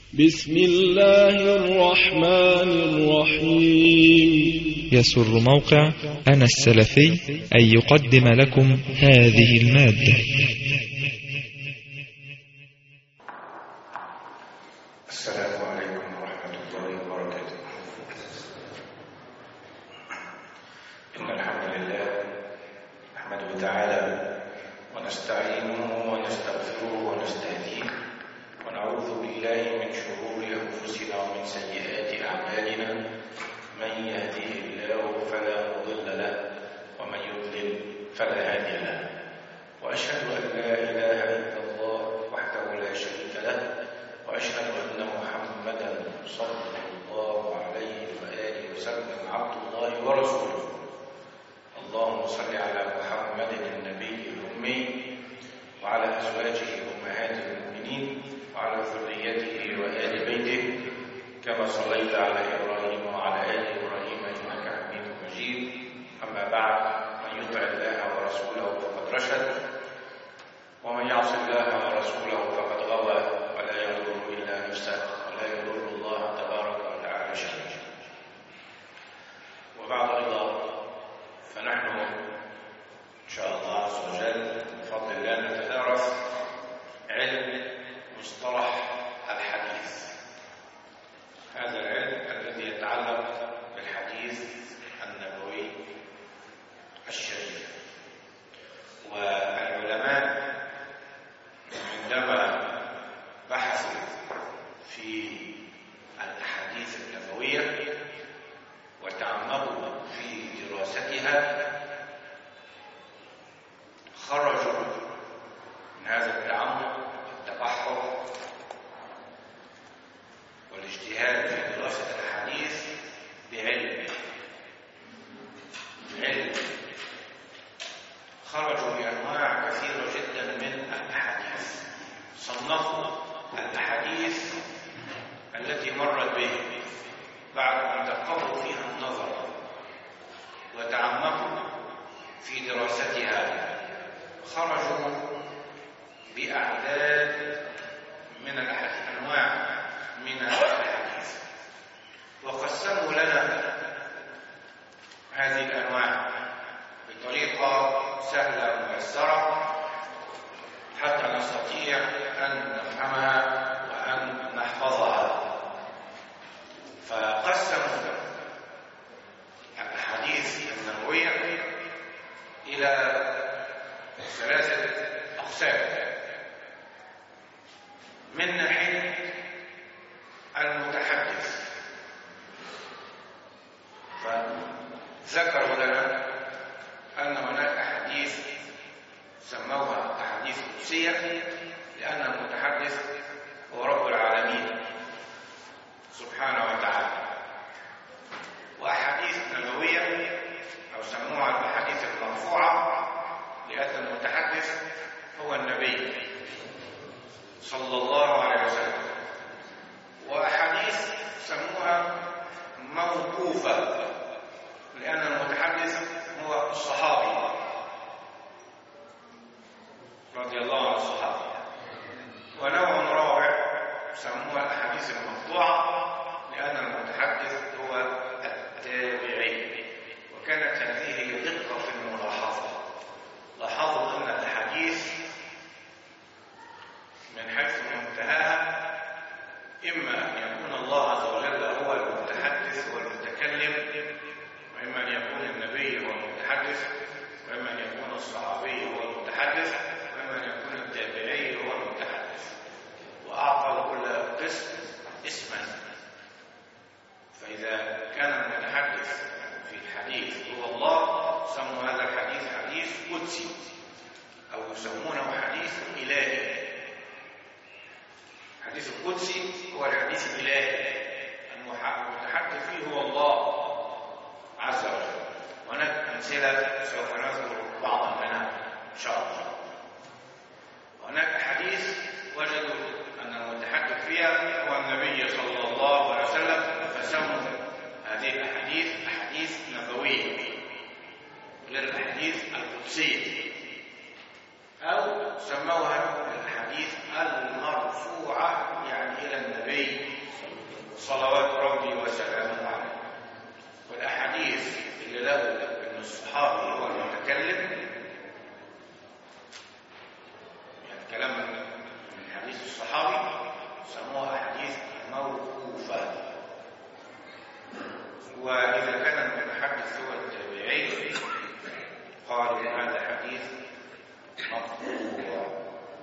بسم الله الرحمن الرحيم يسر موقع أنا السلفي أن يقدم لكم هذه المادة السلام عليكم ورحمة الله وبركاته إن الحمد لله نحمده تعالى ونستعينه ونستغفره ونستهديه ونعوذ بالله من شرور أنفسنا ومن سيئات أعمالنا من يهده الله فلا مضل له ومن يضلل فلا هادي له وأشهد أن لا إله إلا الله وحده لا شريك له وأشهد أن محمدا صلى الله عليه وآله وسلم عبد الله ورسوله اللهم صل على محمد النبي الأمي وعلى أزواجه أمهات المؤمنين وعلى ذريته وآل بيته كما صليت على إبراهيم وعلى آل إبراهيم إنك حميد مجيد أما بعد من يطع الله ورسوله فقد رشد ومن يعص الله ورسوله فقد غوى ولا يضر إلا نفسه ولا يضر الله تبارك وتعالى شيئا وبعد رضا فنحن إن شاء الله عز وجل بفضل الله نتدارس علم مصطلح الحديث هذا العلم الذي يتعلق بالحديث النبوي الشريف والعلماء عندما بحثوا في الأحاديث النبوية وتعمقوا في دراستها خرجوا من هذا التعمق والتبحر والاجتهاد في دراسة الحديث بعلم علم خرجوا بأنواع كثيرة جدا من الأحاديث صنفوا الأحاديث التي مرت به بعد أن دققوا فيها النظر وتعمقوا في دراستها خرجوا بأعداد من الأحاديث أنواع من الأحاديث وقسموا لنا هذه الأنواع بطريقة سهلة ميسرة حتى نستطيع أن نفهمها وأن نحفظها فقسموا الأحاديث النبوية إلى ثلاثة أقسام من ناحية المتحدث فذكروا لنا أن هناك أحاديث سموها أحاديث قدسية لأن المتحدث هو رب العالمين سبحانه وتعالى وأحاديث نبوية أو سموها الأحاديث المرفوعة لأن المتحدث هو النبي صلى الله عليه وسلم وأحاديث سموها موقوفة لأن المتحدث هو الصحابي رضي الله عن الصحابة ونوع رابع سموها الأحاديث المقطوعة لأن المتحدث هو التابعي وكانت هذه هي دقة في الملاحظة لاحظوا أن الأحاديث من حيث منتهاها إما أن يكون الله عز وجل هو المتحدث والمتكلم وإما أن يكون النبي هو المتحدث وإما أن يكون الصحابي هو المتحدث وإما أن يكون التابعي هو المتحدث وأعطى كل قسم اسما فإذا كان المتحدث في الحديث هو الله سموا هذا الحديث حديث قدسي أو يسمونه حديث إلهي الحديث القدسي هو الحديث الإلهي المتحدث فيه هو الله عز وجل وهناك أمثلة سوف نذكر بعضا منها إن شاء الله وهناك أحاديث وجدوا أن المتحدث فيها هو النبي صلى الله عليه وسلم فسموا هذه الأحاديث أحاديث نبوية غير الأحاديث القدسية أو سموها الأحاديث المرفوعة يعني إلى النبي النبي صلوات ربي وسلامه عليه والأحاديث اللي له أن الصحابي هو المتكلم يعني كلام من حديث الصحابي سموها أحاديث موقوفة وإذا كان المتحدث هو التابعي قالوا هذا حديث مقطوع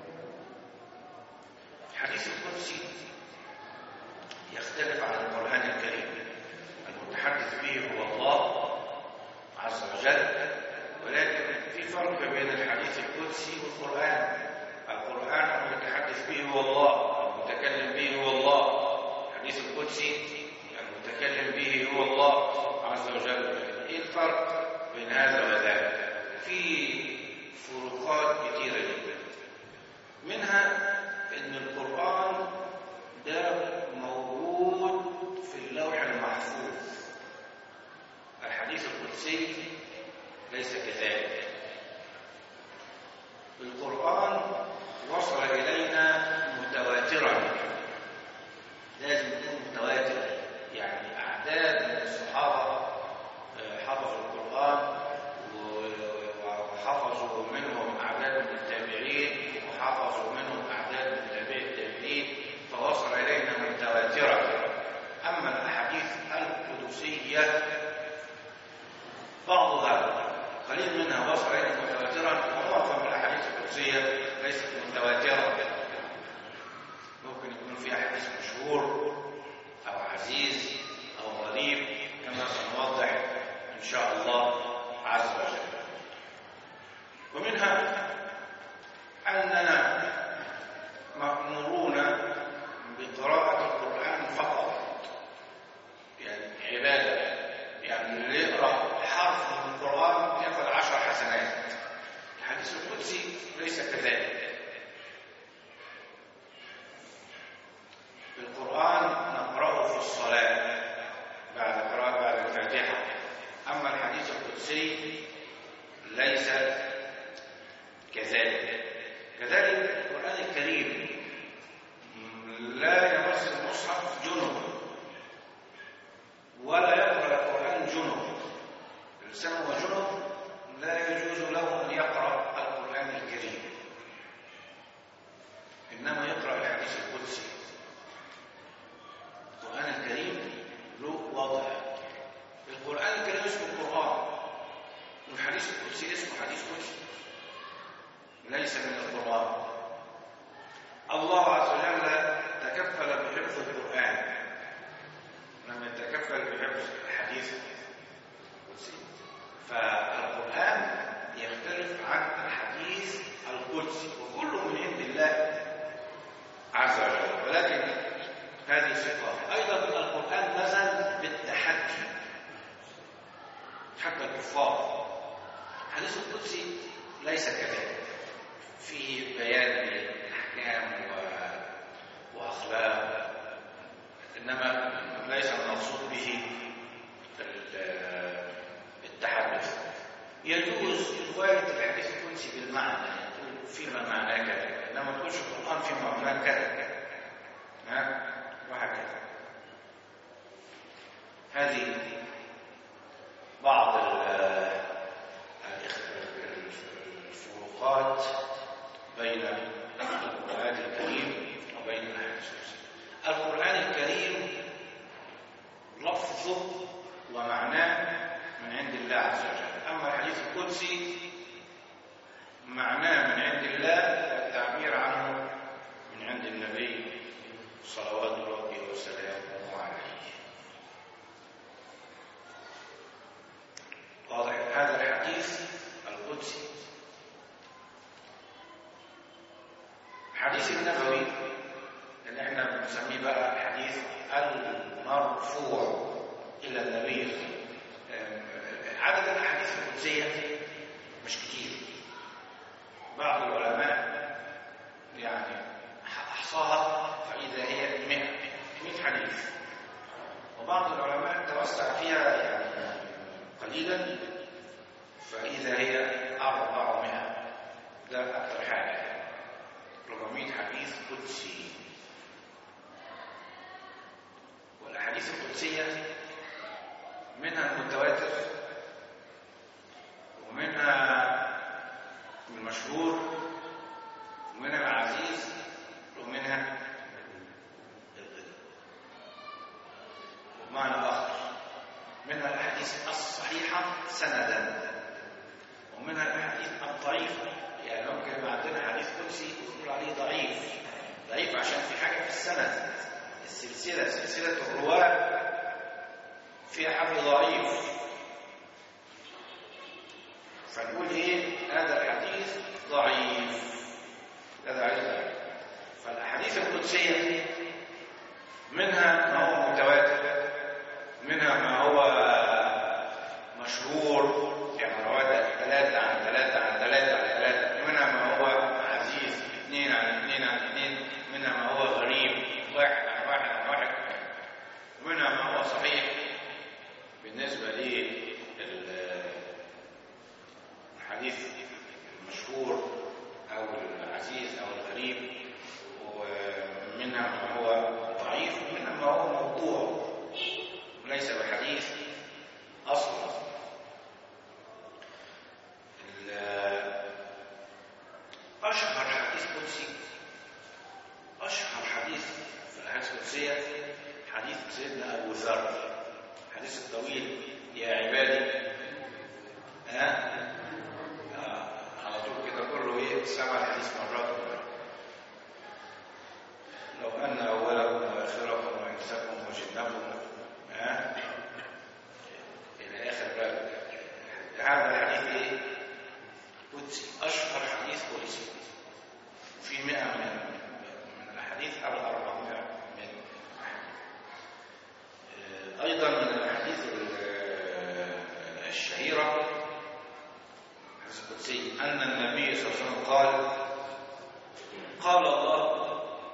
الحديث القدسي يختلف عن القرآن الكريم المتحدث به هو الله عز وجل ولكن في فرق بين الحديث القدسي والقرآن القرآن المتحدث به هو الله المتكلم به هو الله الحديث القدسي المتكلم به هو الله عز وجل ايه الفرق بين هذا وذاك في فروقات كثيرة جدا منها ان القرآن ده موجود في اللوح المحفوظ الحديث القدسي ليس كذلك القرآن وصل إلينا متواترا لازم يكون متواتر يعني أعداد من الصحابة حفظوا القرآن وحفظوا منهم أعداد من التابعين وحفظوا منهم أعداد من تابعي التابعين فوصل إلينا متواترا أما الأحاديث القدسية بعضها قليل منها وصل إلينا متواترا ومعظم الأحاديث القدسية ليست متواترة ممكن يكون فيها حديث مشهور أو عزيز أو غريب كما سنوضح إن شاء الله عز وجل ومنها أننا مأمورون بقراءة القرآن فقط يعني عبادة يعني اللي يقرأ حرف من القرآن ياخذ عشر حسنات الحديث القدسي ليس كذلك القرآن نقرأه في الصلاة بعد قراءة بعد الفاتحة أما الحديث القدسي ليس كذلك كذلك القرآن الكريم لا يمس المصحف جنب ولا يقرأ القرآن جنب الإنسان هو جنب لا يجوز له أن يقرأ القرآن الكريم إنما يقرأ الحديث القدسي القرآن الكريم له وضع القرآن الكريم اسمه القرآن والحديث القدسي اسمه حديث قدسي ليس من القرآن الله عز وجل تكفل بحفظ القرآن لم يتكفل بحفظ الحديث القدسي فالقرآن يختلف عن الحديث القدسي وكله من عند الله عز وجل ولكن هذه صفة أيضا القرآن نزل بالتحدي حتى الكفار الحديث القدسي ليس كذلك فيه بيان لأحكام و... وأخلاق إنما ليس المقصود به التحدث يجوز رواية الحديث القدسي بالمعنى يقول فيما معناه كذا إنما ما تقولش القرآن فيما معناه كذا ها وهكذا هذه بعض الفروقات بين القرآن الكريم وبين الحديث القرآن الكريم لفظه ومعناه من عند الله عز وجل أما الحديث القدسي معناه من عند الله والتعبير عنه من عند النبي صلوات ربي وسلامه عليه واضح هذا الحديث القدسي الحديث النبوي اللي احنا بنسميه بقى الحديث المرفوع الى النبي عدد الاحاديث القدسيه مش كتير بعض العلماء يعني احصاها فاذا هي 100 100 حديث وبعض العلماء توسع فيها يعني قليلا فاذا هي 400 ده اكثر حاجه 400 حديث قدسي الأحاديث القدسية منها المتواتر ومنها المشهور ومنها العزيز ومنها الغنى بمعنى آخر منها الأحاديث الصحيحة سندا ومنها الأحاديث الضعيفة يعني ممكن يبقى عندنا حديث قدسي يقول عليه ضعيف ضعيف عشان في حاجة في السند السلسلة سلسلة الرواة فيها حبل ضعيف فنقول ايه هذا الحديث ضعيف هذا حديث ضعيف فالاحاديث القدسيه منها ما هو متواتر منها ما هو مشهور يعني رواه ثلاثة عن ثلاثة عن ثلاثة عن ثلاثة منها ما هو عزيز اثنين عن اثنين عن اثنين منها ما هو غريب واحد عن واحد عن واحد منها ما هو صحيح بالنسبة للحديث المشهور أو العزيز أو الغريب ومنها ما هو ضعيف ومنها ما هو موضوع وليس بحديث أصلا أشهر حديث قدسي أشهر حديث في الأحاديث القدسية حديث سيدنا أبو ذر الحديث الطويل يا عبادي ها آه، على طول كده كله ايه سمع الحديث مرات ومرات لو ان اولكم واخركم وانسكم وجنكم ها الى اخر باب هذا الحديث ايه قدسي اشهر حديث قدسي وفي 100 من من الاحاديث او 400 من ايضا من الاحاديث الشهيره الحديث القدسي ان النبي صلى الله عليه وسلم قال قال الله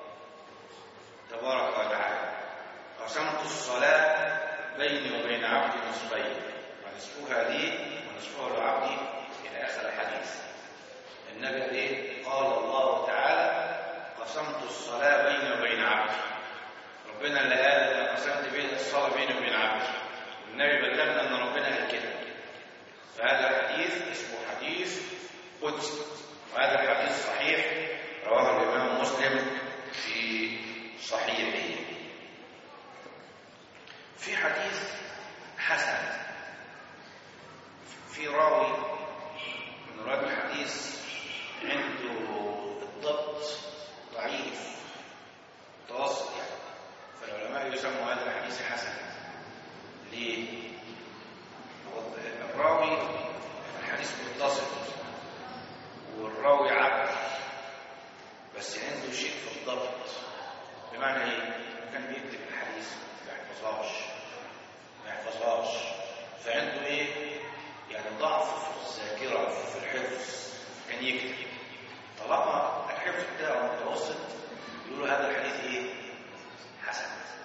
تبارك وتعالى قسمت الصلاه بيني وبين عبدي نصفين ونصفها لي ونصفها لعبدي الى اخر الحديث النبي قال ايه قال الله تعالى قسمت الصلاه بيني وبين عبدي ربنا اللي قال انا قسمت بين الصلاه بيني وبين عبدي والنبي بلغنا ان ربنا قال كده فهذا حديث اسمه حديث قدسي وهذا الحديث صحيح رواه الامام مسلم في صحيحه في حديث حسن في راوي من رواه الحديث عنده الضبط ضعيف متوسط يعني فالعلماء يسموا هذا الحديث حسن ليه؟ الراوي الحديث متصل والراوي عبد بس عنده شيء في الضبط بمعنى ايه؟ كان بيكتب الحديث ما يحفظهاش ما يحفظهاش فعنده ايه؟ يعني ضعف في الذاكره في الحفظ كان يكتب طالما الحفظ بتاعه متوسط يقولوا هذا الحديث ايه؟ حسن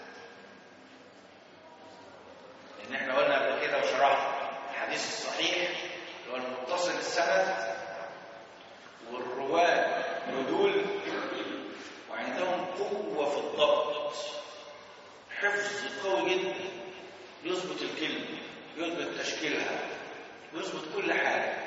لان احنا قلنا قبل كده وشرحنا الحديث الصحيح اللي هو المتصل السند والرواه ندول وعندهم قوة في الضبط حفظ قوي جدا يظبط الكلمة يظبط تشكيلها يظبط كل حاجة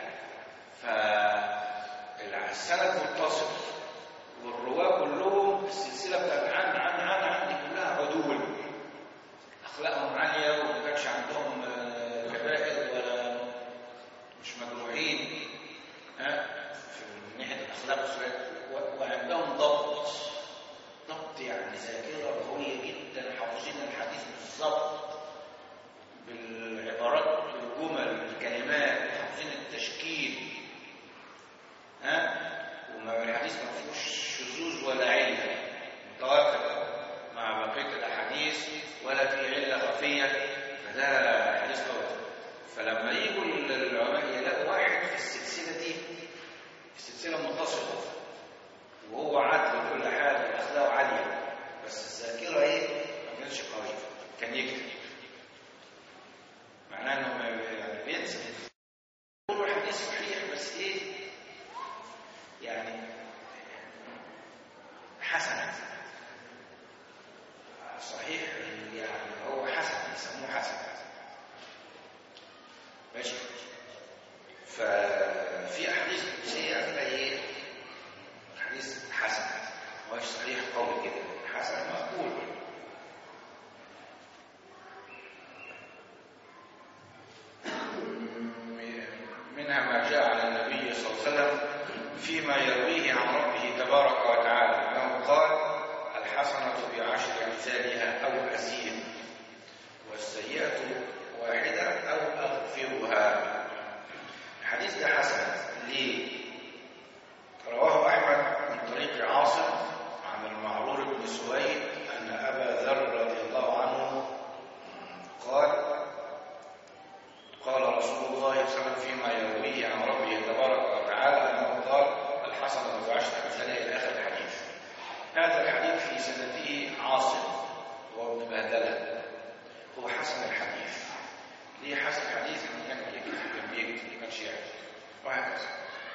فالسند متصل والرواه كلهم السلسلة بتاعت عن عن عن عن دي كلها عدول أخلاقهم عالية وما كانش عندهم كبائر ولا مش مجروحين ها في من ناحية الأخلاق وعندهم ضبط ضبط يعني ذاكرة قوية جدا حافظين الحديث بالظبط بالعبارات بالجمل بالكلمات حافظين التشكيل ها وما الحديث ما فيهوش شذوذ ولا علة متوافق مع بقية الأحاديث ولا في علة خفية فده حديث قوي فلما يجوا العلماء يلاقوا واحد في السلسلة دي السلسلة متصلة وهو عدل وكل حاجة وأخلاقه عالية بس الذاكرة إيه؟ ما كانتش قوية كان يكتب معناه إنه ما يعني بينسى يقولوا الحديث صحيح بس إيه؟ يعني حسن صحيح يعني هو حسن يسموه حسن ماشي ففي احاديث قدسيه هتلاقي ايه حديث حسن مش صحيح قوي كده حسن مقبول منها ما جاء على النبي صلى الله عليه وسلم فيما يرويه عن ربه تبارك وتعالى انه قال الحسنه بعشر امثالها او اسير والسيئه واحده او اغفرها الحديث ده حسن ليه رواه احمد من طريق عاصم عن المعرور بن سويد ان ابا ذر رضي الله عنه قال قال رسول الله صلى الله عليه وسلم فيما يرويه عن ربه تبارك وتعالى انه قال الحسنه بعشر امثالها الى اخر الحديث هذا الحديث في سنته عاصم وابن بهدله هو حسن الحديث ليه حسن الحديث من كان بيكتب كان بيكتب كان شيعي وهكذا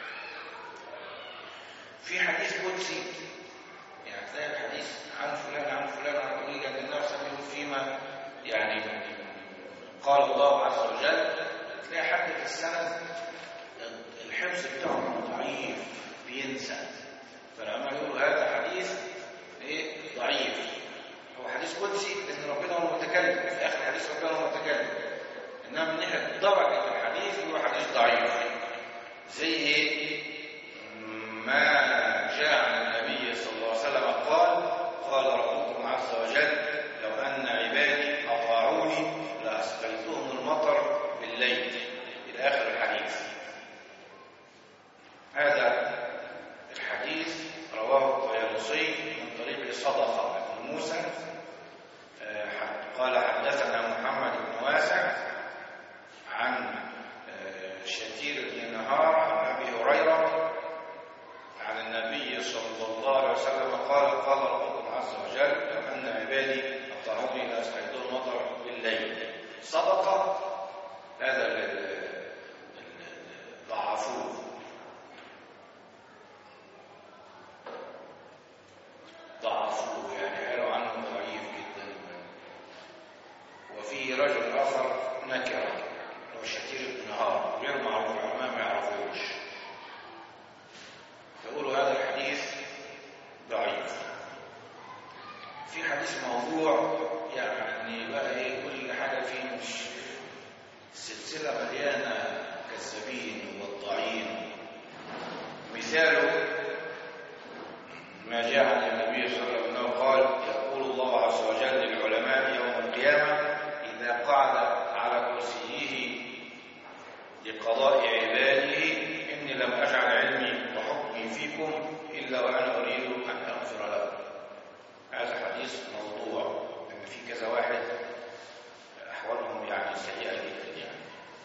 في حديث قدسي يعني تلاقي الحديث عن فلان عن فلان عن ولي ان النبي صلى الله عليه وسلم فيما يعني قال الله عز وجل تلاقي حد في السند الحفظ بتاعه ضعيف بينسى فلما يقولوا هذا حديث ايه ضعيف هو حديث قدسي ان ربنا هو المتكلم في اخر حديث ربنا هو المتكلم انما من ناحيه درجه الحديث هو حديث ضعيف زي ايه ما جاء عن النبي صلى الله عليه وسلم قال قال ربكم عز وجل لو ان عبادي اطاعوني لاسقيتهم المطر بالليل الى اخر الحديث هذا الحديث رواه الطيالسي من طريق صدقه بن موسى قال حدثنا محمد بن واسع عن شتير بن نهار عن ابي هريره عن النبي صلى الله عليه وسلم قال قال ربكم عز وجل لو ان عبادي اطاعوني لاسقيتهم المطر بالليل صدقه هذا ضعفوه ضعفوه يعني قالوا عنه ضعيف جدا وفي رجل اخر نكره هو شتير بن نهار غير معروف العلماء ما يعرفوش يقولوا هذا الحديث ضعيف في حديث موضوع يعني بقى ايه كل حاجه فيه مش السلسله مليانه كذابين ووضاعين مثاله ما جاء عن النبي صلى الله عليه وسلم قال يقول الله عز وجل للعلماء يوم القيامه اذا قعد على كرسيه لقضاء عباده اني لم اجعل علمي وحكمي فيكم الا وانا اريد ان اغفر لكم هذا حديث موضوع ان في كذا واحد احوالهم يعني سيئه جدا يعني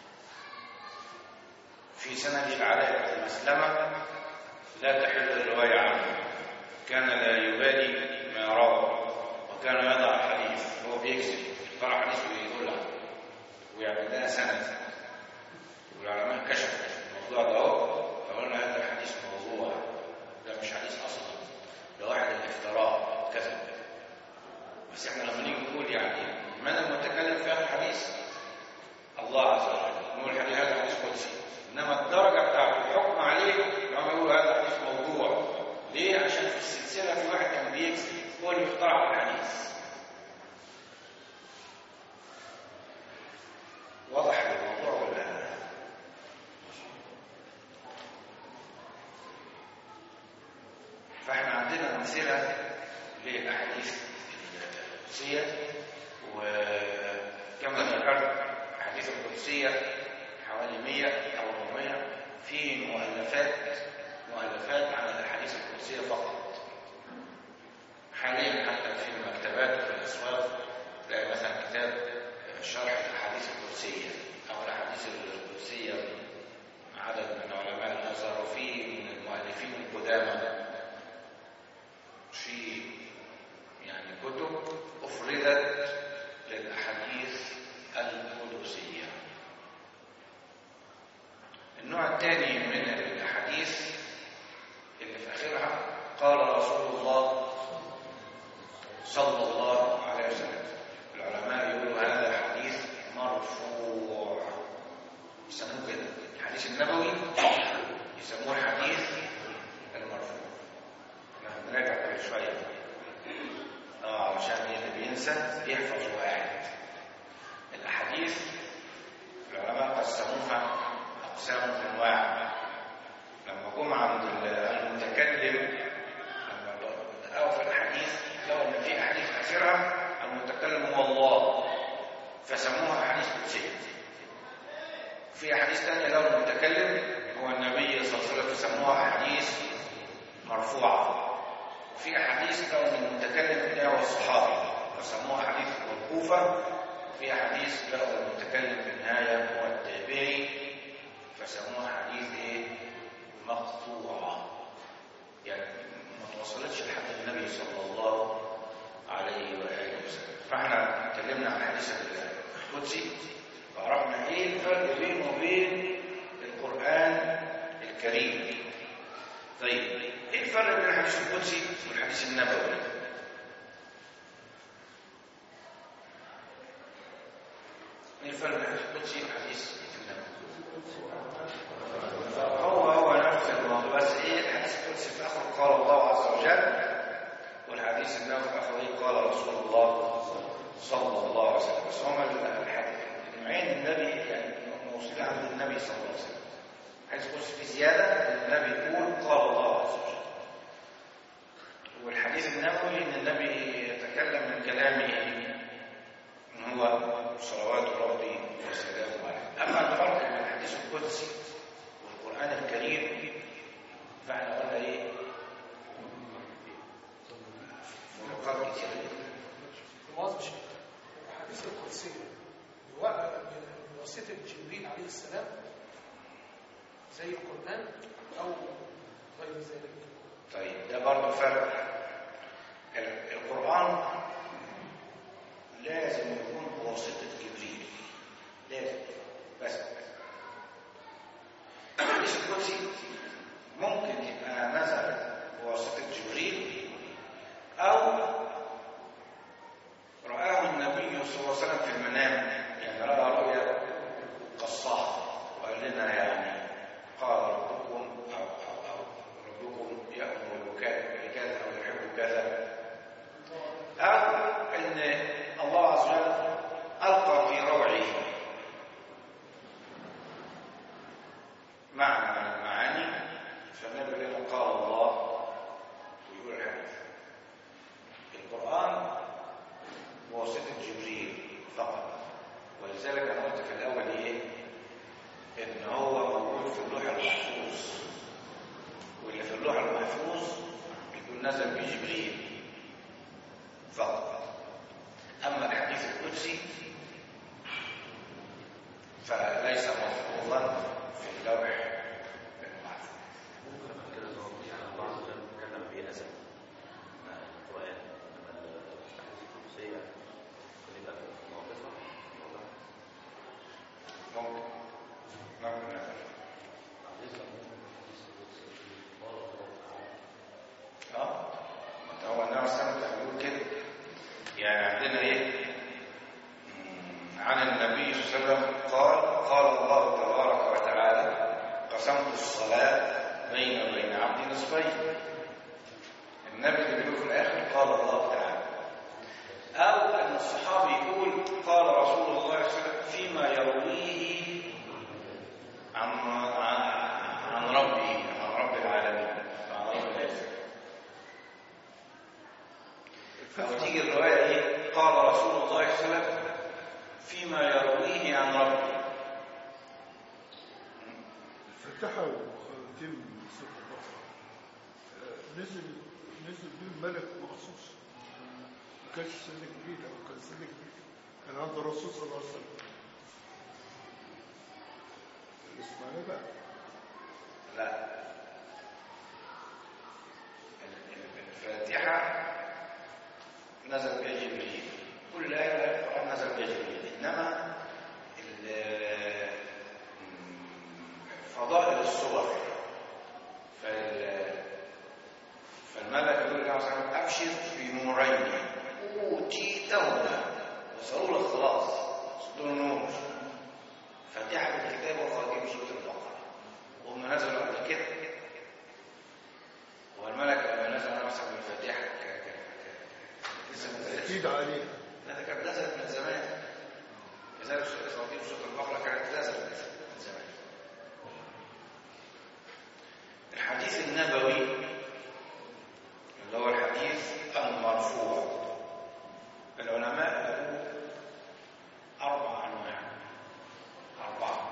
في سند العلاء بن مسلمه لا تحل الروايه عنه كان لا يبالي ما روى وكان يضع الحديث هو بيكذب يختار حديث ويقول عنه ويعني ده سند والعلماء كشفوا الموضوع ده اهو فقلنا هذا الحديث موضوع ده مش حديث اصلا ده واحد الافتراء كذب بس احنا لما نيجي نقول يعني من المتكلم في هذا الحديث الله عز وجل نقول الحديث هذا حديث قدسي انما الدرجه بتاعت الحكم عليه لما يقولوا هذا حديث موضوع ليه عشان في السلسله في واحد كان بيكذب هو اللي اخترع الحديث واضح الموضوع ولا فاحنا عندنا امثله للاحاديث القدسيه وكما ذكرت الاحاديث القدسيه حوالي 100 او 400 في مؤلفات مؤلفات عن الاحاديث القدسيه فقط حاليا حتى في المكتبات وفي الاسواق تلاقي مثلا كتاب شرح الاحاديث القدسيه او الاحاديث القدسيه عدد من علماء الازهر وفي من المؤلفين القدامى في يعني كتب افردت للاحاديث القدسيه النوع الثاني من الاحاديث اللي في اخرها قال رسول الله صلى الله عليه وسلم العلماء ينسى يحفظ واحد الأحاديث العلماء قسموها أقسام أنواع لما جم عند المتكلم لما لقوا في الحديث لقوا ان في احاديث اخرها المتكلم هو الله فسموها احاديث قدسيه في احاديث ثانيه لقوا المتكلم هو النبي صلى الله عليه وسلم فسموها احاديث مرفوعه وفي احاديث لقوا ان المتكلم هو الصحابي فسموها احاديث موقوفه وفي احاديث لقوا المتكلم في النهايه هو التابعي فسموها حديث ايه مقطوعة يعني ما توصلتش لحد النبي صلى الله عليه وآله وسلم فاحنا اتكلمنا عن الحديث القدسي وعرفنا ايه الفرق بينه وبين القرآن الكريم طيب ايه الفرق بين الحديث القدسي والحديث النبوي ايه الفرق بين الحديث القدسي والحديث النبوي هو هو نفس الموضوع بس ايه الحديث القدسي في اخر قال الله عز وجل والحديث النبوي في اخر ايه قال رسول الله صلى الله عليه وسلم بس هما النوعين النبي يعني موصولين عند النبي صلى الله عليه وسلم الحديث القدسي في زياده النبي يقول قال الله عز وجل والحديث النبوي ان النبي يتكلم من كلامه ان هو صلوات ربي وسلامه عليه اما الفرق بين الحديث القدسي والقرآن الكريم فاحنا قلنا ايه فروقات كتير واضح الحديث القدسي بواسطة جبريل عليه السلام زي القرآن أو غير ذلك طيب ده برضه فرق القرآن لازم يكون بواسطة جبريل لازم بس الحديث القدسي ممكن يبقى نزل بواسطة جبريل أو رآه النبي صلى الله عليه وسلم في المنام يعني رأى رؤيا قصاها وقال لنا يعني قال ربكم أو, أو, أو ربكم يأمر بكذا أو يحب كذا أو أن الله عز وجل ألقى في روعه معنى من المعاني فالنبي يقول لنا قال الله ويقول الحديث القرآن بواسطة جبريل فقط ولذلك أنا قلت في الأول إيه إن هو موجود في اللوح المحفوظ واللي في اللوح المحفوظ بيكون نزل به جبريل فقط أما الحديث القدسي فليس محفوظا في اللوح المحفوظ ممكن كده نقول يعني الله عز وجل تكلم به أزل مع القرآن لما الأحاديث القدسية ممكن يبقى ناقصة واضح؟ ممكن ممكن نفهم ليس ممكن الحديث القدسي قال الله تعالى اه ما هو النبي صلى الله عليه وسلم بيقول كده يعني عندنا ايه مم، عن النبي صلى الله عليه وسلم قال قال الله تبارك وتعالى قسمت الصلاة بيني وبين عبدي نصفين النبي اللي بيقول في الاخر قال الله تعالى او ان الصحابي يقول قال رسول الله صلى الله عليه وسلم فيما يرويه عن عن عن ربه عن رب العالمين عن رب العزة أو تيجي الرواية إيه؟ قال رسول الله صلى الله عليه وسلم فيما يرويه عن ربه فتحوا خواتيم سورة البقرة آه، نزل نزل بيه الملك مخصوص ما كانش سنة كبيرة أو كان سنة كبيرة كان عند الرسول صلى الله عليه وسلم اسمعنا بقى لا ال- ال- الفاتحة نزل بها جبريل كل آية من آيات القرآن نزل بها جبريل إنما ال- فضائل الصور فال- فالملك يقول لله صلى الله عليه وسلم أبشر بنورين أوتيتهما وصاروا لك خلاص دول نور فاتحة الكتاب وخاتم سورة البقرة وهم نزلوا قبل كده والملك لما نزل مثلا بالفاتحة ك- ك- ك- لسه ما نزلتش أكيد عليه ده كانت نزلت من زمان كذلك سورة إسرائيل وسورة البقرة كانت نزلت من زمان الحديث النبوي اللي هو الحديث المرفوع العلماء له أربع أنواع أربعة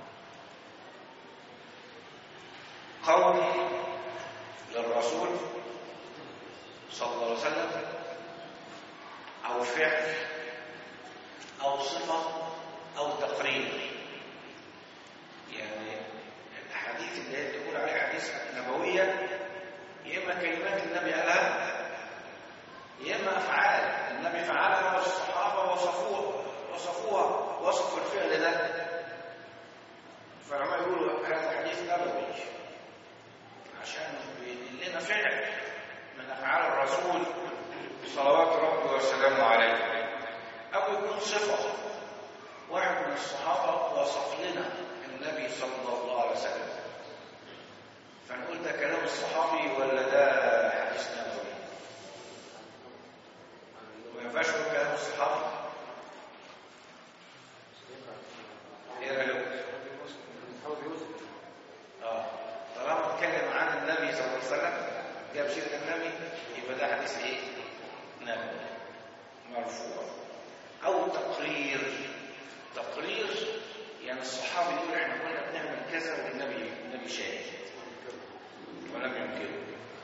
قول للرسول صلى الله عليه وسلم أو فعل أو صفة أو تقرير يعني الحديث اللي هي تقول عليه حديث نبوية يا إما كلمات النبي قالها يا إما أفعال النبي فعلها والصحابة وصفوها وصفوها وصفوا الفعل ده فالعلماء يقولوا هذا حديث نبوي عشان بيدل لنا فعل من أفعال الرسول صلوات ربي وسلامه عليه أو يكون صفة واحد من الصحابة وصف لنا النبي صلى الله عليه وسلم فنقول ده كلام الصحابي ولا ده حديث نبوي ما ينفعش نقول كلام الصحابي ايه رايك اه طالما اتكلم عن النبي صلى الله عليه وسلم جاب سيره النبي يبقى ده حديث ايه نبوي مرفوع او تقرير تقرير يعني الصحابي يقول احنا كنا بنعمل كذا والنبي النبي شاهد ولم ينكره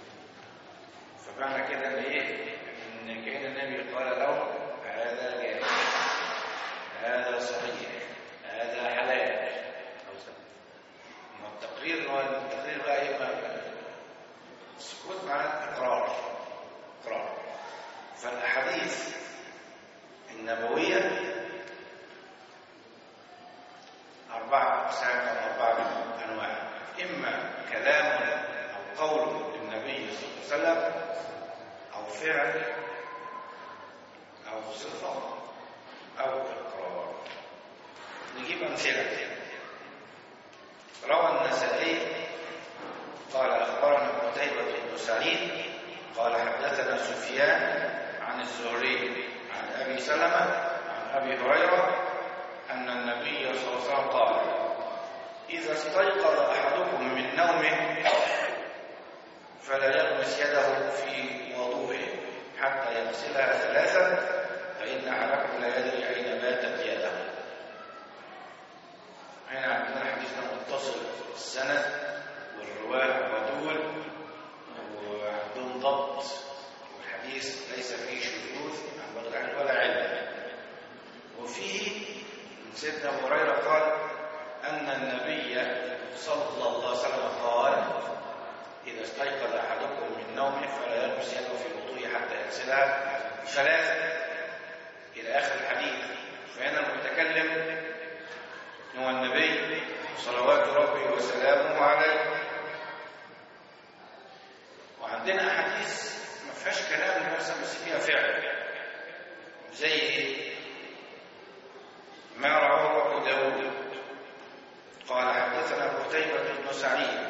فمعنى كده ان ايه ان كان النبي قال له هذا جائز هذا صحيح هذا حلال أو سنة ما التقرير هو التقرير بقى ايه بقى السكوت معناه اقرار اقرار فالاحاديث النبويه اربعه اقسام او اربعه انواع اما كلام او قول للنبي صلى الله عليه وسلم او فعل او صفه او اقرار نجيب امثله روى النسائي قال أخبرنا قتيبة بن سعيد قال حدثنا سفيان عن الزهري عن أبي سلمة عن أبي هريرة أن النبي صلى الله عليه وسلم قال إذا استيقظ أحدكم من نومه فلا يغمس يده في وضوءه حتى يغسلها ثلاثا فإن أحدكم لا يدري أين باتت يده هنا عندنا حديث ده متصل السند والرواه ودول وعندهم ضبط والحديث ليس فيه شذوذ عن بغداد ولا علم وفيه من سيدنا ابو هريره قال ان النبي صلى الله عليه وسلم قال اذا استيقظ احدكم من نومه فلا يلبس يده في وضوءه حتى يغسلها ثلاثه الى اخر الحديث فهنا المتكلم هو النبي صلوات ربي وسلامه عليه وعندنا احاديث ما فيهاش كلام مثلا بس فيها فعل زي ايه ما رواه ابو داود قال حدثنا قتيبة بن سعيد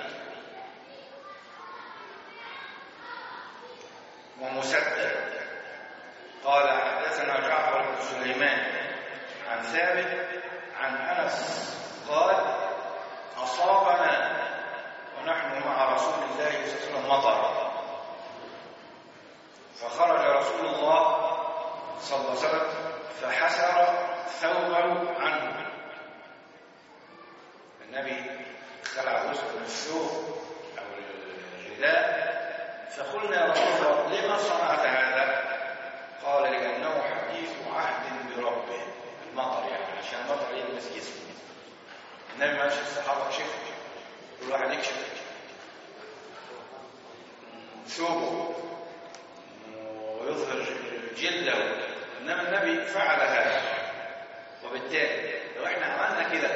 ومسدد قال حدثنا جعفر بن سليمان عن ثابت عن انس قال اصابنا ونحن مع رسول الله صلى الله عليه وسلم مطر فخرج رسول الله صلى الله عليه وسلم فحسر ثوبه عنه النبي خلع جزء من الثوب او الرداء فقلنا يا رسول الله لما صنعت هذا قال لانه حديث عهد بربه المطر يعني عشان المطر يلمس جسمه النبي ما قالش الصحابه كشف كل واحد يكشف ثوبه ويظهر جلده انما النبي فعل هذا وبالتالي لو احنا عملنا كده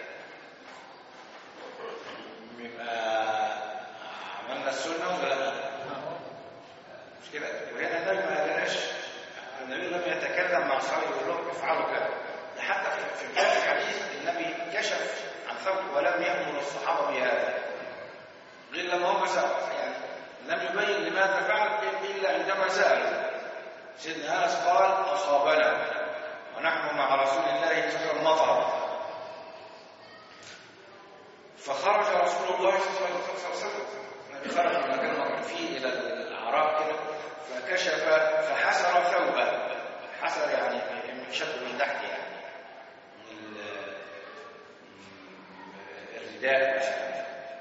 يبقى عملنا السنه ولا لا؟ مش كده وهنا النبي ما قالناش النبي لم يتكلم مع اصحابه يقول لهم افعلوا كذا ده حتى في في بدايه الحديث النبي كشف عن ثوبه ولم يامر الصحابه بهذا غير لما هم سالوا يعني لم يبين لماذا فعل الا عندما سالوا سيدنا انس قال اصابنا من تحت يعني من ال- من الرداء مثلا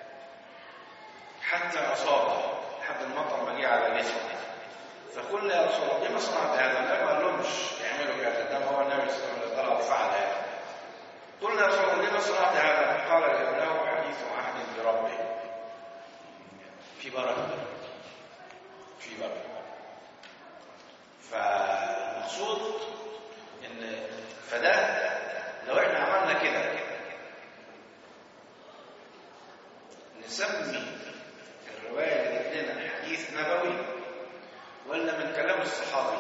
حتى أصابه لحد المطر ما جه على جسمه فقلنا يا رسول الله لما صنعت هذا؟ النبي ما قال لهمش اعملوا كذا ده هو النبي صلى الله عليه وسلم فعل هذا قلنا يا رسول الله لما صنعت هذا؟ قال لأنه حديث عهد بربه في بركة في بركة فالمقصود ان فده لو احنا عملنا كده نسمي الرواية اللي جت لنا حديث نبوي ولا من كلام الصحابي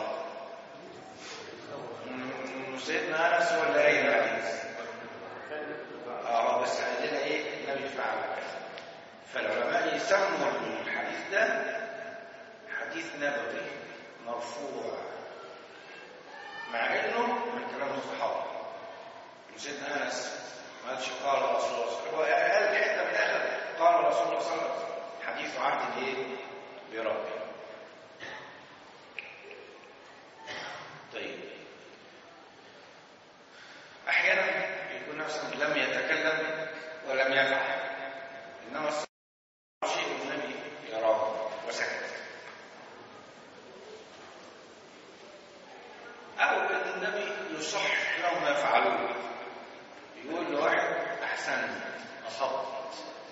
من سيدنا انس ولا اي حديث اه بس عندنا ايه النبي فعل كذا فالعلماء يسموا الحديث ده حديث نبوي مرفوع مع انه من كلام الصحابه سيدنا انس ما قالش قال رسول الله صلى الله عليه وسلم هو قال في حته من الاخر قال رسول الله صلى الله عليه وسلم حديث عهد ايه بربه طيب احيانا يكون نفسه لم يتكلم ولم يفعل انما شيء النبي يراه وسكت أو أن النبي يصح لهم ما يفعلون يقول لواحد أحسن أصبت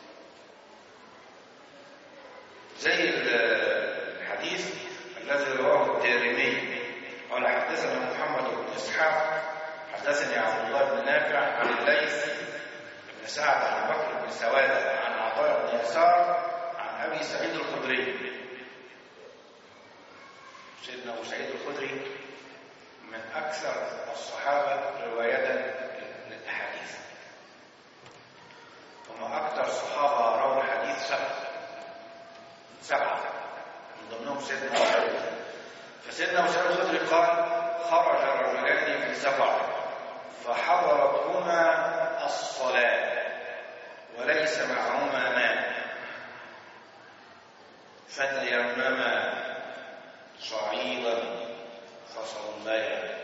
زي الحديث الذي رواه الدارمي قال حدثنا محمد بن إسحاق حدثني عبد الله بن نافع عن الليث بن سعد عن بكر بن سوادة عن عطاء بن يسار عن أبي سعيد الخدري سيدنا أبو سعيد الخدري من أكثر الصحابة رواية للأحاديث هم أكثر صحابة رووا الحديث سبعة سبعة من ضمنهم سيدنا أبو سعيد فسيدنا أبو سعيد الخدري قال خرج رجلان في سفر فحضرتهما الصلاة وليس معهما ماء فتيمما صعيدا فصليا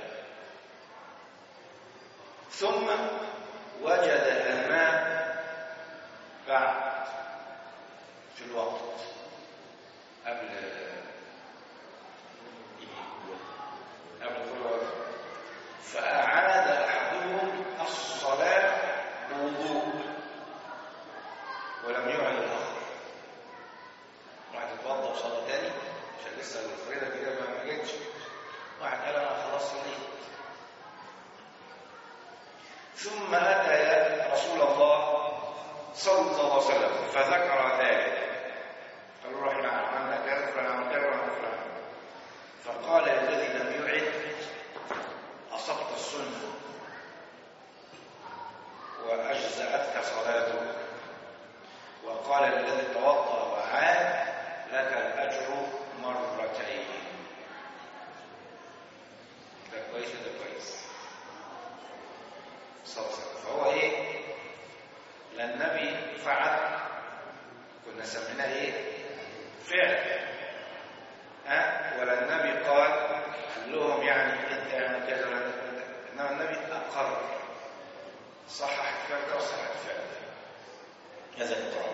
ثم وجد الماء بعد في الوقت قبل قبل كل وقت فأعاد أحدهم الصلاة بوضوء ولم يعد الآخر واحد اتوضى وصلى تاني عشان لسه الفريضة كده ما جتش واحد قال انا خلاص صليت ثم اتى رسول الله صلى الله عليه وسلم فذكر ذلك قال له احنا عملنا كذا فلان كذا وفلان فقال الذي لم يعد اصبت السنه واجزاتك صلاتك وقال الذي توضا وعاد لك الاجر مرتين ده كويس ده كويس صلصة فهو ايه لا النبي فعل كنا سميناه ايه فعل ها ولا النبي قال قال لهم يعني انت يعني كذا ولا كذا. انما النبي اقر صحح الفعل ده وصحح الفعل ده هذا الاقرار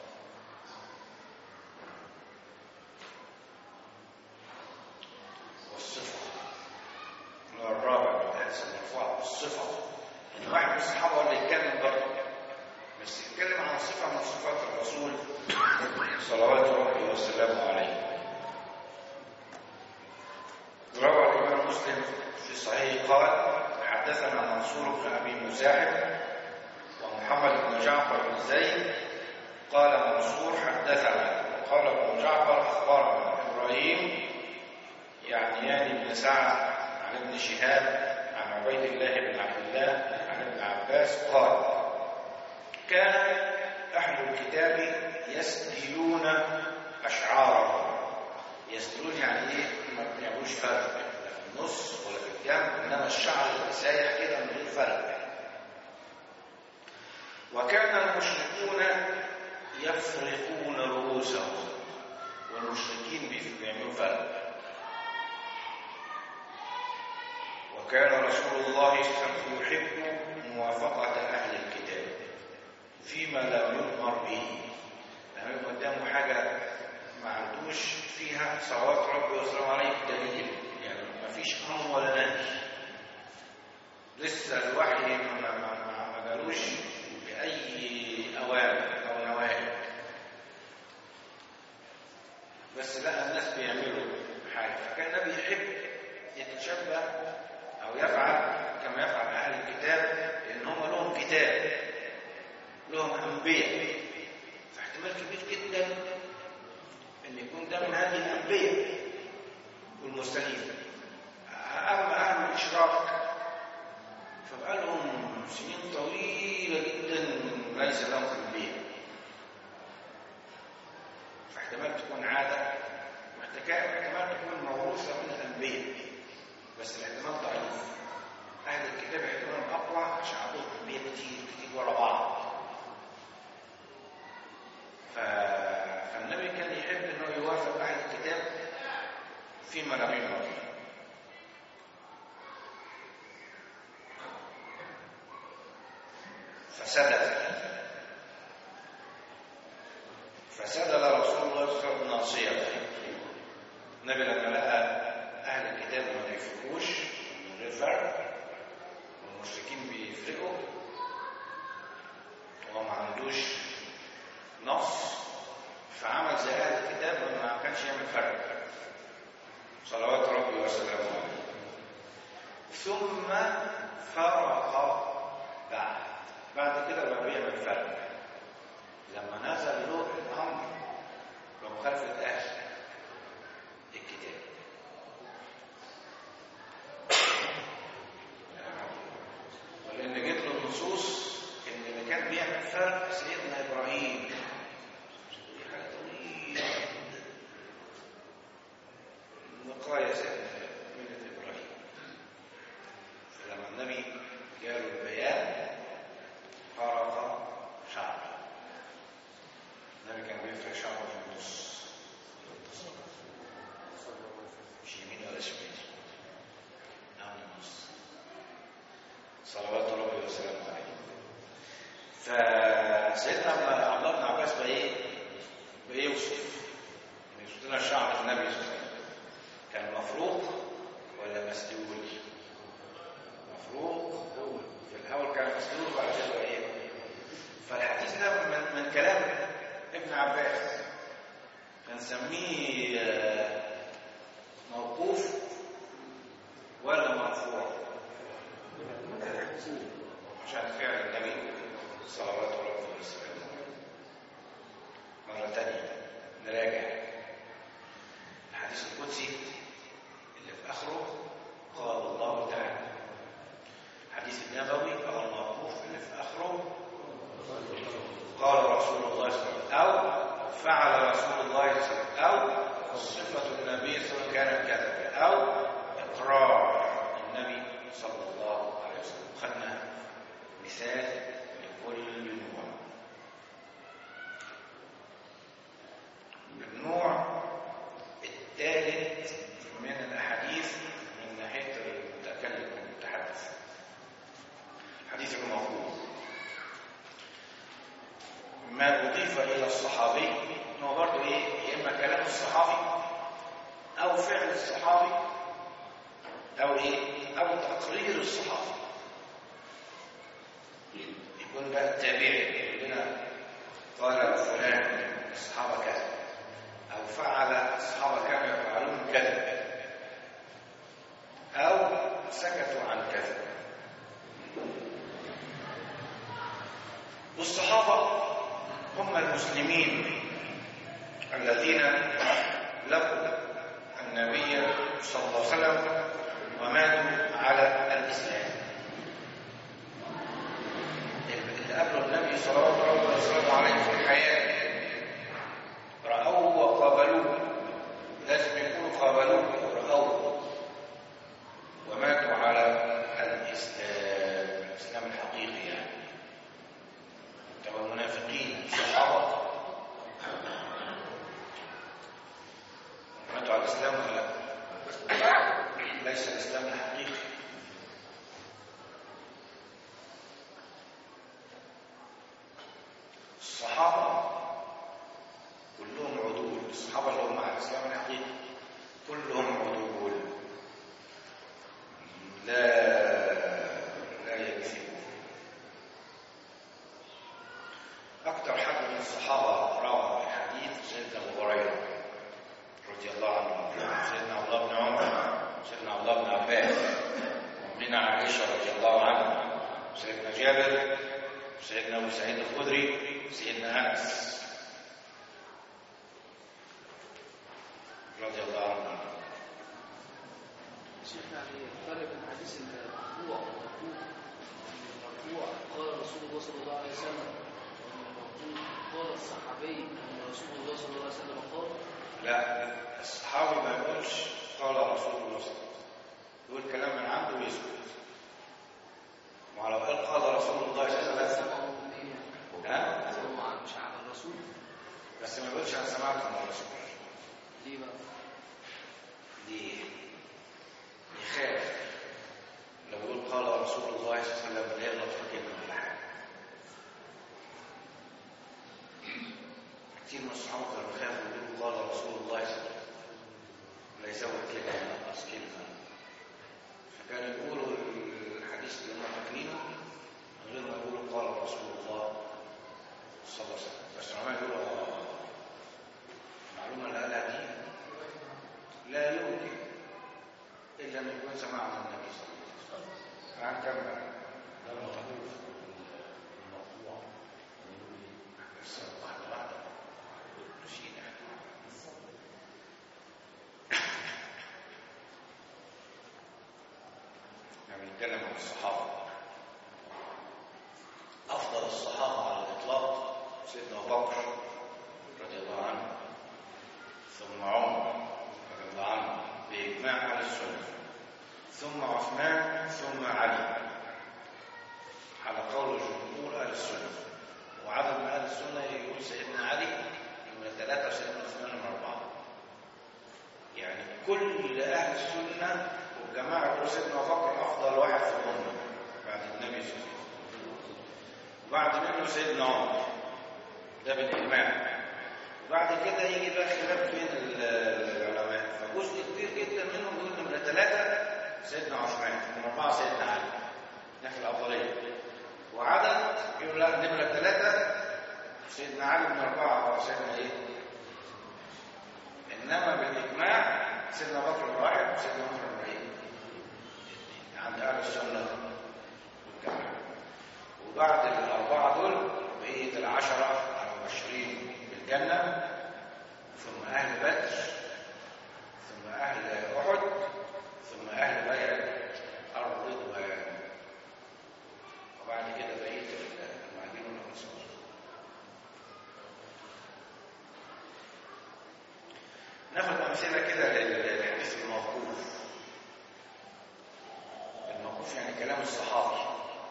والصفه الرابع من الحديث المرفوع الصفة ان واحد من الصحابة هو اللي يتكلم برضه بس يتكلم عن صفة من صفات الرسول صلوات ربي وسلامه عليه روى الإمام مسلم في صحيح قال حدثنا منصور بن أبي مزاحم ومحمد بن جعفر بن زيد قال منصور حدثنا وقال ابن جعفر أخبرنا إبراهيم يعنيان بن سعد عن ابن شهاب عن عبيد الله بن عبد الله عن ابن عباس قال كان أهل الكتاب يسدلون أشعارهم يسدلون يعني إيه ما بيعملوش فرق لا في النص ولا في الجنب إنما الشعر اللي سايح كده من غير فرق وكان المشركون يفرقون رؤوسهم والمشركين بيعملوا فرق وكان رسول الله صلى الله عليه وسلم يحب موافقة أهل الكتاب فيما لم يؤمر به لما يبقى قدامه حاجة ما عندوش فيها صلوات ربي وسلامه عليه دليل يعني ما فيش أمر ولا نهي لسه الوحي ما ما ما ما جالوش بأي أوامر أو نواهي بس لقى الناس بيعملوا حاجة فكان النبي يحب يتشبه أو يفعل كما يفعل أهل الكتاب لأن هم لهم كتاب لهم أنبياء فاحتمال كبير جدا أن يكون ده من هذه الأنبياء والمرسلين أما أهل الإشراك فبقى لهم سنين طويلة جدا ليس لهم أنبياء فاحتمال تكون عادة واحتمال تكون موروثة من الأنبياء بس الاحتمال ضعيف أهل الكتاب احتمال أقوى عشان عندهم أنبياء كتير كتير ورا بعض ف... فالنبي كان يحب أنه يوافق أهل الكتاب فيما لم يؤمر به فسدل فسدل رسول الله صلى الله عليه وسلم ناصيته النبي لما لقى اهل الكتاب ما يفرقوش من غير فرق والمشركين بيفرقوا وهو ما عندوش نص فعمل زي اهل الكتاب ما كانش يعمل فرق صلوات ربي وسلامه عليه ثم فرق بعد بعد كده بقى بيعمل فرق لما نزل له الامر بمخالفه اهل الكتاب ولان جت له النصوص ان اللي كان بيعمل فرق سيدنا ابراهيم دي حاجه طويله جدا وقايه سيدنا مله ابراهيم فلما النبي جاله البيان فرق شعره النبي كان بيفرق شعره في النص مش يمين ولا شمال نعم النص صلوات ربي وسلامه عليه فسيدنا عبد الله بن عباس بقى ايه بيوصف بيوصف لنا شعر النبي صلى الله عليه وسلم كان مفروق ولا مسدول مفروق في الاول كان مسدول وبعد كده بقى ايه فالحديث ده من, من كلام ابن عباس هنسميه موقوف ولا مرفوع عشان فعل النبي صلوات ربي وسلامه مرة تانية نراجع الحديث القدسي اللي في آخره قال الله تعالى الحديث النبوي أو الموقوف اللي في آخره قال رسول الله صلى الله عليه وسلم أو فعل رسول الله صلى الله عليه وسلم أو صفة النبي صلى الله عليه وسلم كانت كذا أو إقرار النبي صلى الله عليه وسلم خدنا مثال لكل نوع النوع الثالث من الأحاديث من ناحية المتكلم والمتحدث حديث الموضوع ما أضيف إلى الصحابي هو برضه إيه يا إما كلام الصحابي أو فعل الصحابي أو إيه أو تقرير الصحابي يكون بقى التابعي يقول لنا قال فلان الصحابة كذا أو فعل الصحابة كانوا يفعلون كذا أو سكتوا عن كذا والصحابة هم المسلمين الذين لقوا النبي صلى الله عليه وسلم وماتوا على الإسلام اللي قبلوا النبي صلى الله عليه وسلم عليه في الحياة رأوه وقابلوه لازم يكونوا قابلوه ورأوه وماتوا على الإسلام الإسلام الحقيقي يعني طب المنافقين صحابة ماتوا على الإسلام ولا لا؟ ليس الإسلام الحقيقي الصحابة كلهم عدول الصحابة اللي هم على الإسلام الحقيقي كلهم عدول لا لا يكذبون أكثر حد من الصحابة روى الحديث سيدنا أبو هريرة رضي الله عنه سيدنا عبد الله بن عمر سيدنا عبد الله بن عباس وأمنا عائشة رضي الله عنها سيدنا جابر سيدنا أبو سعيد الخدري سيدنا أنس رضي الله عنه شيخ يعني الفرق بين حديث المرفوع والموقوف المرفوع قال رسول الله صلى الله عليه وسلم والموقوف قال الصحابي ان رسول الله صلى الله عليه وسلم قال لا الصحابي ما يقولش قال رسول الله صلى الله عليه وسلم يقول كلام من عنده ويسكت ولو قال قال رسول الله صلى الله عليه وسلم سمعوا من ايه يعني؟ ها؟ سمعوا عن- مش عن الرسول بس ما يقولش انا سمعت من الرسول ليه بقى؟ ليه؟ يخاف لو يقول قال رسول الله صلى الله عليه وسلم يغلط في كلمه ولا حاجه كتير من الصحابه كانوا يخافوا يقولوا قال رسول الله صلى الله عليه وسلم لا يزود كلمه ينقص كلمه فكانوا يقولوا الحديث اللي هم فاكرينه من غير ما يقولوا قال رسول الله صلى الله عليه وسلم بس العلماء يقولوا آه، المعلومه اللي قالها دي لا يمكن إلا أن يكون سماع من النبي صلى الله عليه وسلم عن كم ده الموقوف المرفوع بس واحدة واحدة نشيد احنا بنتكلم عن الصحابة أفضل الصحابة على الإطلاق سيدنا أبو بكر رضي الله عنه ثم عمر رضي الله عنه بإجماع أهل السنة ثم عثمان ثم علي على قول جمهور أهل السنة وعدد من أهل السنة يقول سيدنا علي من ثلاثة وسيدنا عثمان من أربعة يعني كل أهل السنة والجماعة يقولوا سيدنا أبو بكر أفضل واحد في الأمة بعد النبي صلى الله عليه وسلم وبعد منه سيدنا عمر ده بالإجماع وبعد كده يجي بقى خلاف بين ال- العلماء فجزء كبير جدا منهم يقول نمرة ثلاثة سيدنا عثمان نمرة أربعة سيدنا علي ده في الأفضلية وعدد يقول لا نمرة ثلاثة سيدنا علي من أربعة أو سيدنا إيه؟ إنما بالإجماع سيدنا بكر من واحد وسيدنا عمر من إيه؟ عند أهل السنة والجماعة وبعد الأربعة دول بقية العشرة المبشرين بالجنة ثم أهل بدر ثم أهل أحد ثم أهل بيعة الرضوان وبعد كده بقية المهاجرون والأنصار ناخد أمثلة كده للحديث الموقوف الموقوف يعني كلام الصحابي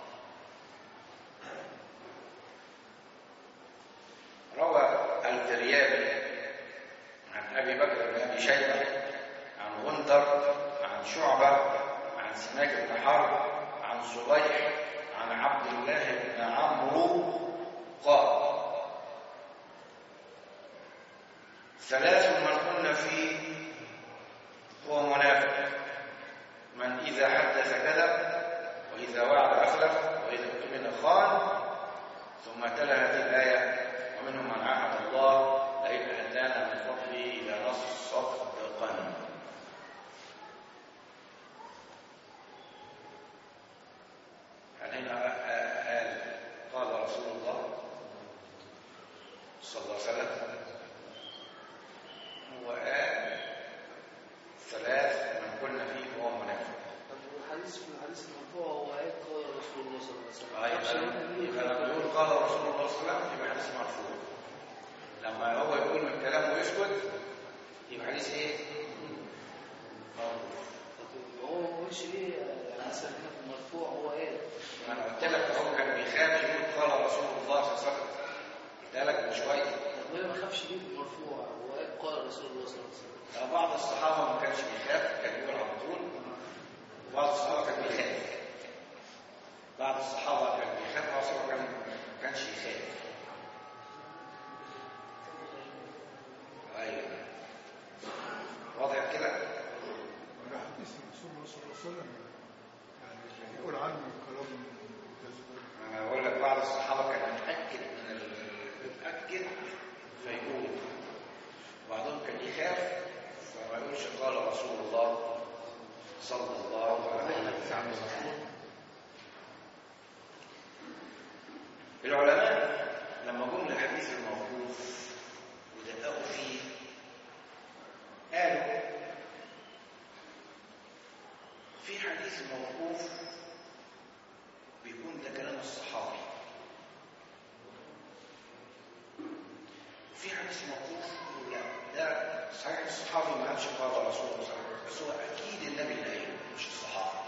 روى الفريابي عن أبي بكر بن أبي شيبة عن غندر عن شعبة عن سماك بن حرب عن صبيح عن عبد الله بن عمرو قال ثلاث من كن فيه هو منافق من إذا حدث كذب وإذا وعد أخلف وإذا اؤتمن خان ثم تلا هذه الآية ومنهم من عاهد الله لئن أتانا من فضله إلى صدقا هل هنا قال قال رسول الله صلى الله عليه وسلم هو قال ثلاث من كنا فيه هو منافق طب الحديث في الحديث المرفوع هو آية قال رسول الله صلى الله عليه وسلم آه، عشان يبقى إحنا ليه يبقى لما يقول قال رسول الله صلى الله عليه وسلم يبقى حديث مرفوع لما هو يقول من كلامه ويسكت يبقى حديث ايه؟ موقوف طب هو ما قالش ليه يعني مثلا هنا في المرفوع هو آية ما انا قلت لك هو كان بيخاف يقول قال رسول الله صلى الله عليه وسلم قلت لك من شويه طب ليه ما خافش ليه في المرفوع هو آية قال رسول الله صلى الله عليه وسلم آه، بعض الصحابه ما كانش بيخاف كان يقول على طول وبعض الصحابه كان بيخاف بعض الصحابه كان بيخاف بعض الصحابه كان ما كانش يخاف العلماء لما جم للحديث الموقوف ودققوا فيه قالوا في حديث موقوف بيكون ده كلام الصحابي في حديث موقوف يقول لا ده صحيح الصحابي ما قالش قال رسول الله صلى الله عليه وسلم بس هو اكيد النبي اللي قايله مش الصحابه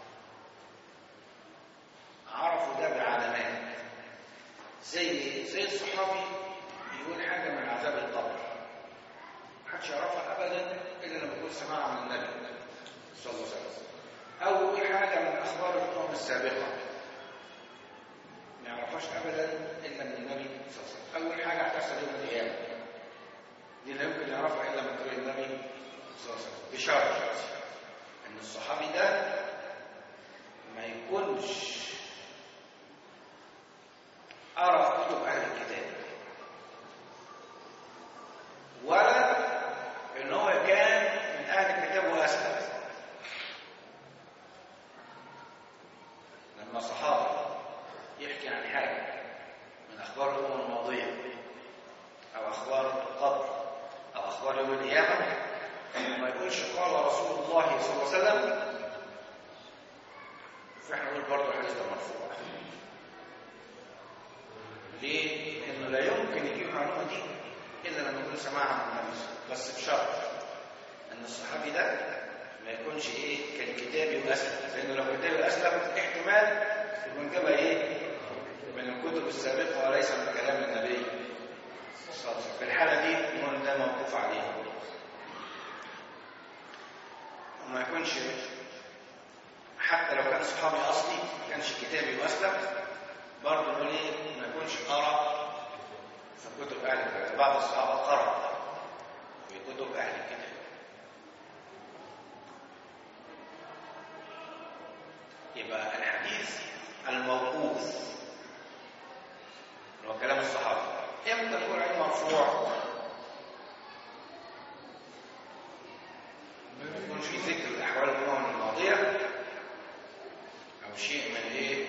عرفوا ده بعلامات زي زي الصحابي يقول حاجه من عذاب القبر محدش يعرفها ابدا الا لما يكون سمعها من النبي صلى الله عليه وسلم او يقول حاجه من اخبار الامم السابقه ما يعرفهاش ابدا الا من النبي صلى الله عليه وسلم اول حاجه هتحصل يوم القيامه دي لا يمكن يعرفها الا من طريق النبي صلى الله عليه وسلم بشرط ان الصحابي ده ما يكونش قرا في كتب اهل الكتاب ولا ان هو كان من اهل الكتاب واسلم لما صحابي يحكي عن حاجه من اخبار الامم الماضيه او اخبار القبر او اخبار يوم القيامه ما يقولش قال رسول الله صلى الله عليه وسلم فاحنا نقول برضه الحديث ده مرفوع ليه؟ لانه لا يمكن يجيب المعلومه دي الا لما يكون سماعها من النبي بس بشرط ان الصحابي ده ما يكونش ايه كالكتابي واسلم لانه لو كتابي اسلم احتمال يكون جابها ايه من الكتب السابقه وليس من كلام النبي صلى الله عليه وسلم في الحاله دي يكون ده موقوف عليه وما يكونش حتى لو كان صحابي اصلي ما كانش كتابي واسلم برضه نقول ايه ما يكونش قرا في كتب اهل الكتاب بعض الصحابه قرا في كتب اهل الكتاب يبقى الحديث الموقوف اللي هو كلام الصحابه امتى نقول عليه مرفوع ما يكونش في ذكر احوال الامم الماضيه او شيء من ايه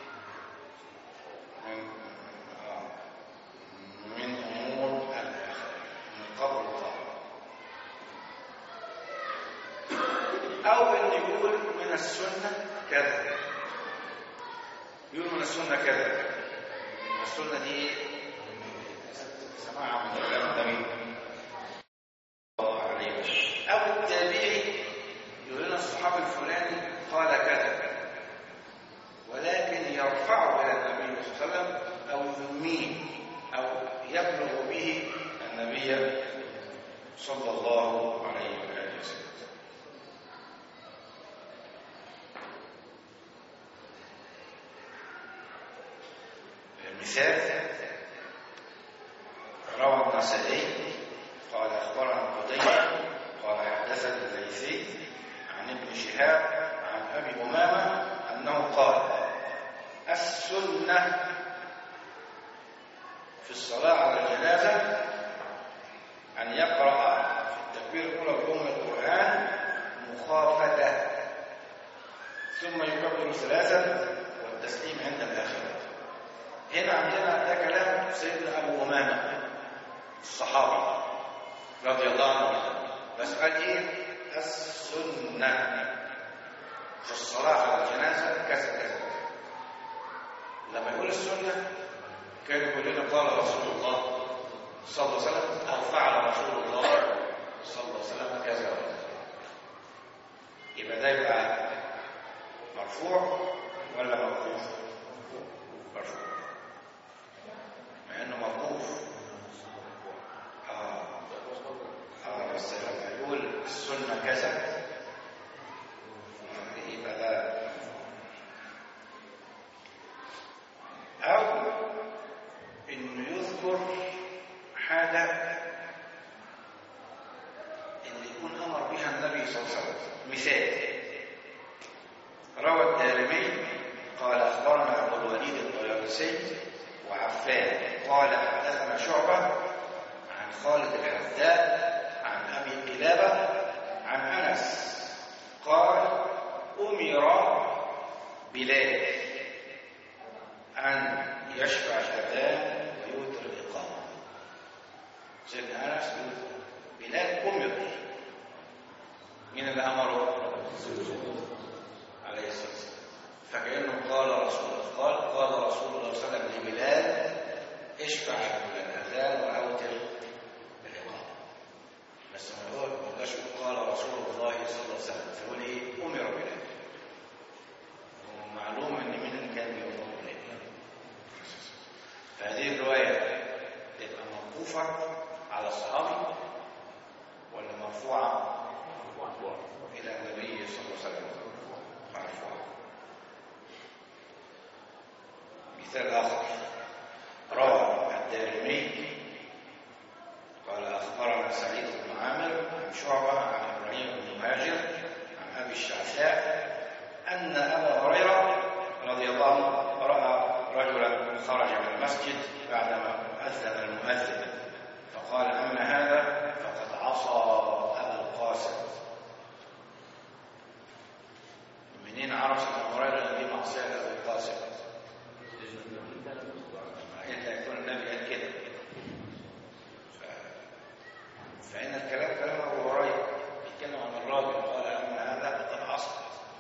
من آه، من امور الاخره من قبل القبر او ان يقول من السنه كذا يقول من السنه كذا من السنه دي ايه سماعها من كلام النبي صلى الله عليه وسلم او التابعي يقول لنا الصحابي الفلاني قال كذا ولكن يرفعه الى النبي صلى الله عليه وسلم او ينميه او يبلغ به النبي صلى الله عليه واله وسلم المثال روى النسائي قال اخبرنا قتيبة قال حدثنا الليثي عن ابن شهاب عن ابي امامه انه قال السنه في الصلاه على الجنازه ان يقرا في التكبير الاولى بام القران مخافته ثم يكبر ثلاثا والتسليم عند الاخره هنا عندنا ده كلام سيدنا ابو امامه الصحابي رضي الله عنه بس قال ايه السنه في الصلاه على الجنازه كذا كذا لما يقول السنه كان يقول لنا قال رسول الله صلى الله عليه وسلم او فعل رسول الله صلى الله عليه وسلم كذا وكذا يبقى ده يبقى مرفوع ولا موقوف مرفوع مع انه موقوف اه اه بس لما يقول السنه كذا يبقى ده او انه يذكر حاجه اللي يكون امر بها النبي صلى الله عليه وسلم مثال روى الدارمي قال اخبرنا ابو الوليد الطيالسي وعفان قال حدثنا شعبه عن خالد الحذاء عن ابي قلابه عن انس قال امر بلال ان يشفع الأذان ويوتر الإقامة سيدنا أنس بيقول بلال أمر مين اللي أمره؟ عليه الصلاة والسلام فكأنه قال رسول الله قال قال رسول الله صلى الله عليه وسلم لبلال اشفع الأذان وأوتر الإقامة بس ما هو ما قالش قال رسول الله صلى الله عليه وسلم فيقول ايه امر بلال ومعلوم ان مين اللي كان بيؤمر بلال فهذه الروايه تبقى موقوفه على الصحابي ولا مرفوعه الى النبي صلى الله عليه وسلم مرفوعه مثال اخر روى الدارمي قال أخبرنا سعيد بن عامر عن شعبة عن إبراهيم بن مهاجر عن أبي الشعثاء أن أبا هريرة رضي الله عنه رأى رجلا خرج من المسجد بعدما أذن المؤذن فقال أما هذا فقد عصى أبا القاسم منين عرف أبو هريرة أن دي معصية أبو القاسم؟ إلا يكون النبي قال كده فإن الكلام كلام أبو هريرة بيتكلم عن الراجل قال أما هذا فقد عصى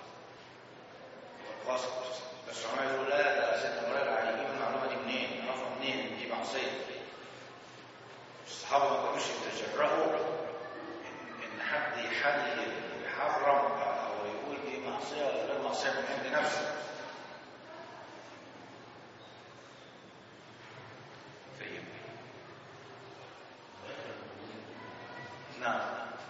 والقاصد بس هم يقولوا لا ده سيدنا هريرة هيجيب المعلومة دي منين؟ عرفها منين؟ دي معصية الصحابة ما كانوش يتجرؤوا إن, إن حد يحلل يحرم أو يقول دي معصية ولا غير معصية من عند نفسه فهم نعم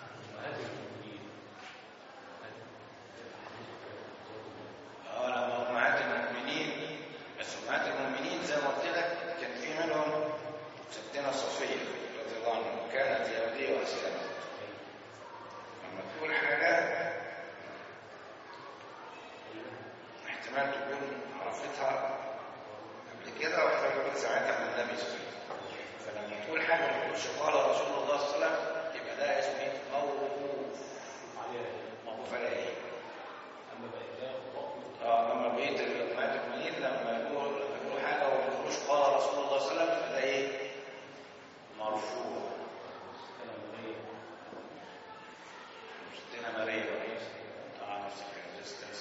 اه لما امهات المؤمنين بس امهات المؤمنين زي ما قلت لك كان في منهم ستنا صفيه رضي الله عنها كانت يهوديه واسلمت لما تقول حاجه احتمال تكون عرفتها قبل كده واحتمال تكون سمعتها من النبي صلى الله عليه وسلم فلما تقول حاجه ما تقولش قال رسول الله صلى الله عليه وسلم يبقى ده اسمه ايه؟ موقوف موقوف على ايه؟ اه اما بقيه الامهات المؤمنين لما يقولوا لما يقولوا حاجه وما يقولوش قال رسول الله صلى الله عليه وسلم فده ايه؟ مرفوع ستنا مريم اه نفس الكلام لسه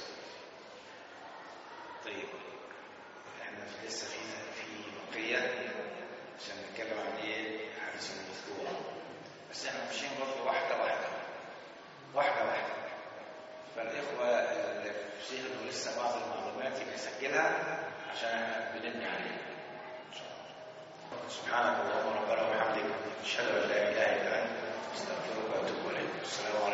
طيب احنا في لسه في في بقيه عشان نتكلم عن ايه حديث المذكور بس احنا ماشيين برضه واحده واحده واحده واحده فالاخوه اللي في ذهنه لسه بعض المعلومات يبقى يسجلها عشان احنا بنبني عليها ان شاء الله سبحانك اللهم ربنا وبحمدك اشهد ان لا اله الا انت استغفرك واتوب اليك السلام